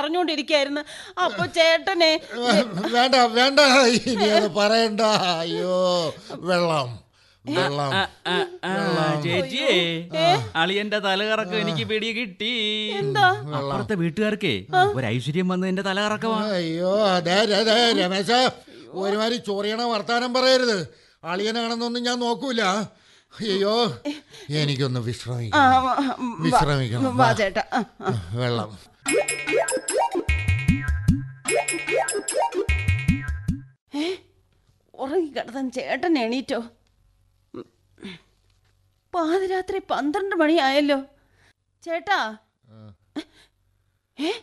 പറഞ്ഞുകൊണ്ടിരിക്കായിരുന്നു അപ്പൊ ചേട്ടനെ വേണ്ട വേണ്ട ഇനി അത് പറയണ്ട അയ്യോ വെള്ളം വെള്ളം ആ, ആ, ആ, ചേച്ചിയേ അളിയന്റെ തലകറക്കം എനിക്ക് പിടി കിട്ടി എന്താ അപ്പുറത്തെ വീട്ടുകാർക്കേ ഒരു ഐശ്വര്യം വന്ന് എന്റെ തലകറക്കമാ അയ്യോ അതെ അതെ അതെ രമേശ ഒരുമാതിരി ചൊറിയണ വർത്താനം പറയരുത് അളിയനാണെന്നൊന്നും ഞാൻ നോക്കൂല അയ്യോ എനിക്കൊന്ന് ആ, വിശ്രമിക്കണം വാ, വിശ്രമിക്കണം വാ വാ. ചേട്ടാ ആ, ആ. വെള്ളം ഉറങ്ങിക്കിടത്താൻ ചേട്ടൻ എണീറ്റോ ഉം. പാതിരാത്രി പന്ത്രണ്ട് മണിയായല്ലോ ചേട്ടാ ഏ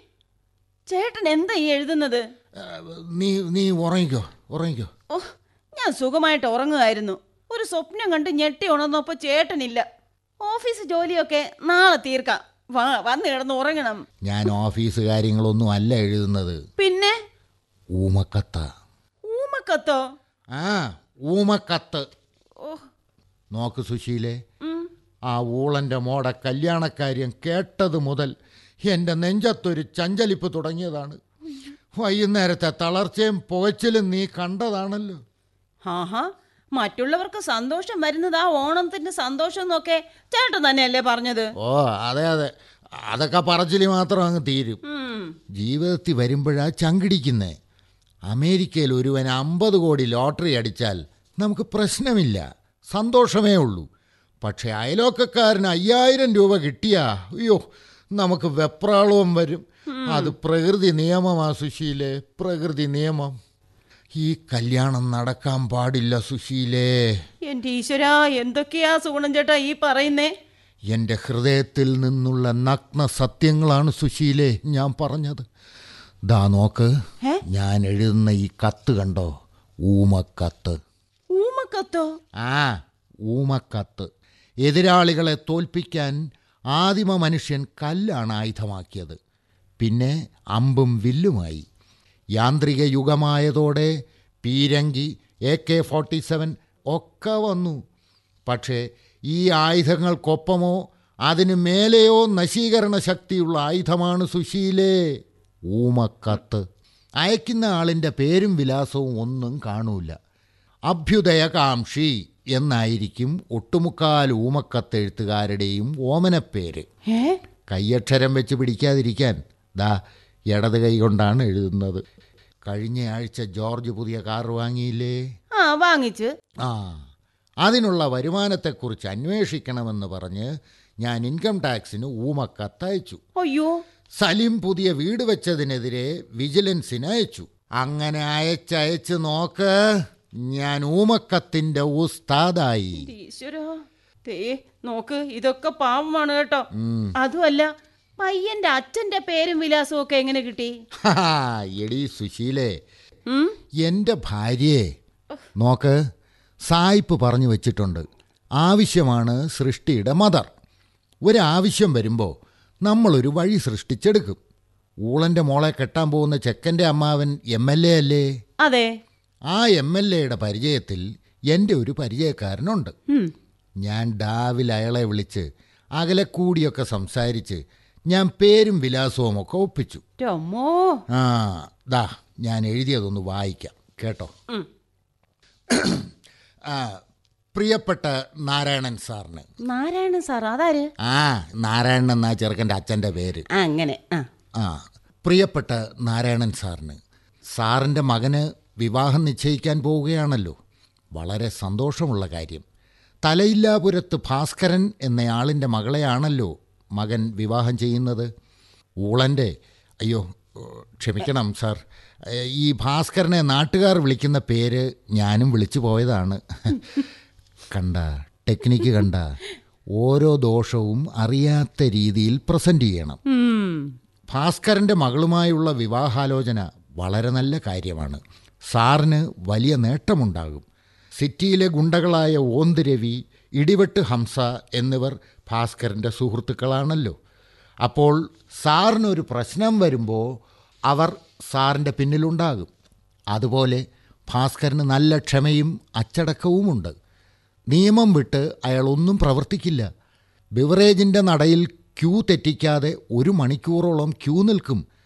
ചേട്ടൻ എന്താ ഈ എഴുതുന്നത് ആ, നീ നീ ഉറങ്ങിക്കോ ഉറങ്ങിക്കോ ഓ ഞാൻ സുഖമായിട്ട് ഉറങ്ങുമായിരുന്നു ഒരു സ്വപ്നം കണ്ട് ഞെട്ടി ഉണർന്നപ്പോ ചേട്ടനില്ല ഓഫീസ് ജോലിയൊക്കെ നാളെ തീർക്കാം വാ വന്ന് കിടന്ന് ഉറങ്ങണം ഞാൻ ഓഫീസ് കാര്യങ്ങളൊന്നും അല്ല എഴുതുന്നത് പിന്നെ ഊമക്കത്ത ഊമക്കത്തോ ആ ഊമക്കത്ത് ഓ നോക്ക് സുശീലേ ഉം. ആ ഊളൻ്റെ മോടെ കല്യാണക്കാര്യം കേട്ടത് മുതൽ എൻ്റെ നെഞ്ചത്തൊരു ചഞ്ചലിപ്പ് തുടങ്ങിയതാണ് വൈകുന്നേരത്തെ തളർച്ചയും പുകച്ചിലും നീ കണ്ടതാണല്ലോ ആഹാ മറ്റുള്ളവർക്ക് സന്തോഷം വരുന്നത് ആ ഓണത്തിന്റെ സന്തോഷം എന്നൊക്കെ ചേട്ടൻ തന്നെയല്ലേ പറഞ്ഞത് ഓ അതെ അതെ അതൊക്കെ പറച്ചിൽ മാത്രം അങ്ങ് തീരും ഉം. ജീവിതത്തിൽ വരുമ്പോഴാ ചങ്കിടിക്കുന്നേ അമേരിക്കയിൽ ഒരുവൻ അമ്പത് കോടി ലോട്ടറി അടിച്ചാൽ നമുക്ക് പ്രശ്നമില്ല സന്തോഷമേ ഉള്ളൂ പക്ഷെ അയലോക്കക്കാരന് അയ്യായിരം രൂപ കിട്ടിയാ അയ്യോ നമുക്ക് വെപ്രാളവും വരും അത് പ്രകൃതി നിയമമാ സുശീലേ പ്രകൃതി നിയമം ഈ കല്യാണം നടക്കാൻ പാടില്ല സുശീലേ എന്റെ ഈശ്വരാ എന്തൊക്കെയാ സുഗുണം ചേട്ടാ ഈ പറയുന്നേ എൻ്റെ ഹൃദയത്തിൽ നിന്നുള്ള നഗ്ന സത്യങ്ങളാണ് സുശീലേ ഞാൻ പറഞ്ഞത് ദാ നോക്ക് ഏ? ഞാൻ എഴുതുന്ന ഈ കത്ത് കണ്ടോ ഊമക്കത്ത് ഊമക്കത്തോ ആ ഊമക്കത്ത് എതിരാളികളെ തോൽപ്പിക്കാൻ ആദിമ മനുഷ്യൻ കല്ലാണ് ആയുധമാക്കിയത് പിന്നെ അമ്പും വില്ലുമായി യാന്ത്രിക യുഗമായതോടെ പീരങ്കി എ കെ ഫോർട്ടി സെവൻ ഒക്കെ വന്നു പക്ഷേ ഈ ആയുധങ്ങൾക്കൊപ്പമോ അതിനു മേലെയോ നശീകരണ ശക്തിയുള്ള ആയുധമാണ് സുശീലേ ഊമക്കത്ത് അയക്കുന്ന ആളിൻ്റെ പേരും വിലാസവും ഒന്നും കാണൂല അഭ്യുദയകാംക്ഷി എന്നായിരിക്കും ഒട്ടുമുക്കാൽ ഊമക്കത്തെഴുത്തുകാരുടെയും ഓമനപ്പേര് ഏ കയ്യക്ഷരം വെച്ച് പിടിക്കാതിരിക്കാൻ ദാ ഇടത് കൈ കൊണ്ടാണ് എഴുതുന്നത് കഴിഞ്ഞ ആഴ്ച ജോർജ് പുതിയ കാർ വാങ്ങിയില്ലേ ആ വാങ്ങിച്ച് ആ അതിനുള്ള വരുമാനത്തെക്കുറിച്ച് അന്വേഷിക്കണമെന്ന് പറഞ്ഞ് ഞാൻ ഇൻകം ടാക്സിന് ഊമക്കത്തയച്ചു അയ്യോ സലിം പുതിയ വീട് വെച്ചതിനെതിരെ വിജിലൻസിന് അയച്ചു അങ്ങനെ അയച്ചയച്ച് നോക്ക് ഞാൻ ഊമക്കത്തിന്റെ ഉസ്താദായി ഈശ്വരാ തേ നോക്ക് ഇതൊക്കെ പാവമാണ് കേട്ടോ അതുമല്ല പയ്യന്റെ അച്ഛന്റെ പേരും വിലാസവും ഒക്കെ എങ്ങനെ കിട്ടി ഹാ, എടീ സുശീലേ ഉം? എൻ്റെ ഭാര്യയെ നോക്ക് സായിപ്പ് പറഞ്ഞു വെച്ചിട്ടുണ്ട് ആവശ്യമാണ് സൃഷ്ടിയുടെ മദർ ഒരാവശ്യം വരുമ്പോൾ നമ്മളൊരു വഴി സൃഷ്ടിച്ചെടുക്കും ഊളൻ്റെ മോളെ കെട്ടാൻ പോകുന്ന ചെക്കൻ്റെ അമ്മാവൻ എം എൽ എ അല്ലേ അതെ ആ എം എൽ എയുടെ പരിചയത്തിൽ എൻ്റെ ഒരു പരിചയക്കാരനുണ്ട് ഉം. ഞാൻ ഡാവിൽ അയാളെ വിളിച്ച് അകലെ കൂടിയൊക്കെ സംസാരിച്ച് ഞാൻ പേരും വിലാസവും ഒക്കെ ഒപ്പിച്ചു രമ്മോ ആ ദാ ഞാൻ എഴുതിയതൊന്ന് വായിക്കാം കേട്ടോ ഉം. ആ പ്രിയപ്പെട്ട നാരായണൻ സാറിന് നാരായണൻ സാർ അതാര് ആ നാരായണൻ എന്നാ ചെറുക്കൻ്റെ അച്ഛൻ്റെ പേര് ആ, അങ്ങനെ ആ ആ പ്രിയപ്പെട്ട നാരായണൻ സാറിന് സാറിൻ്റെ മകന് വിവാഹം നിശ്ചയിക്കാൻ പോവുകയാണല്ലോ വളരെ സന്തോഷമുള്ള കാര്യം തലയില്ലാപുരത്ത് ഭാസ്കരൻ എന്നയാളിൻ്റെ മകളെയാണല്ലോ മകൻ വിവാഹം ചെയ്യുന്നത് ഊളൻ്റെ അയ്യോ ക്ഷമിക്കണം സാർ ഏ, ഈ ഭാസ്കരനെ നാട്ടുകാർ വിളിക്കുന്ന പേര് ഞാനും വിളിച്ചു പോയതാണ് കണ്ട ടെക്നിക്ക് കണ്ട ഓരോ ദോഷവും അറിയാത്ത രീതിയിൽ പ്രസൻറ്റ് ചെയ്യണം ഉം. ഭാസ്കരൻ്റെ മകളുമായുള്ള വിവാഹാലോചന വളരെ നല്ല കാര്യമാണ് സാറിന് വലിയ നേട്ടമുണ്ടാകും സിറ്റിയിലെ ഗുണ്ടകളായ ഓന്ത് രവി ഇടിവെട്ട് ഹംസ എന്നിവർ ഭാസ്കരൻ്റെ സുഹൃത്തുക്കളാണല്ലോ അപ്പോൾ സാറിനൊരു പ്രശ്നം വരുമ്പോൾ അവർ സാറിൻ്റെ പിന്നിലുണ്ടാകും അതുപോലെ ഭാസ്കരന് നല്ല ക്ഷമയും അച്ചടക്കവുമുണ്ട് നിയമം വിട്ട് അയാൾ ഒന്നും പ്രവർത്തിക്കില്ല ബിവറേജിൻ്റെ നടയിൽ ക്യൂ തെറ്റിക്കാതെ ഒരു മണിക്കൂറോളം ക്യൂ നിൽക്കും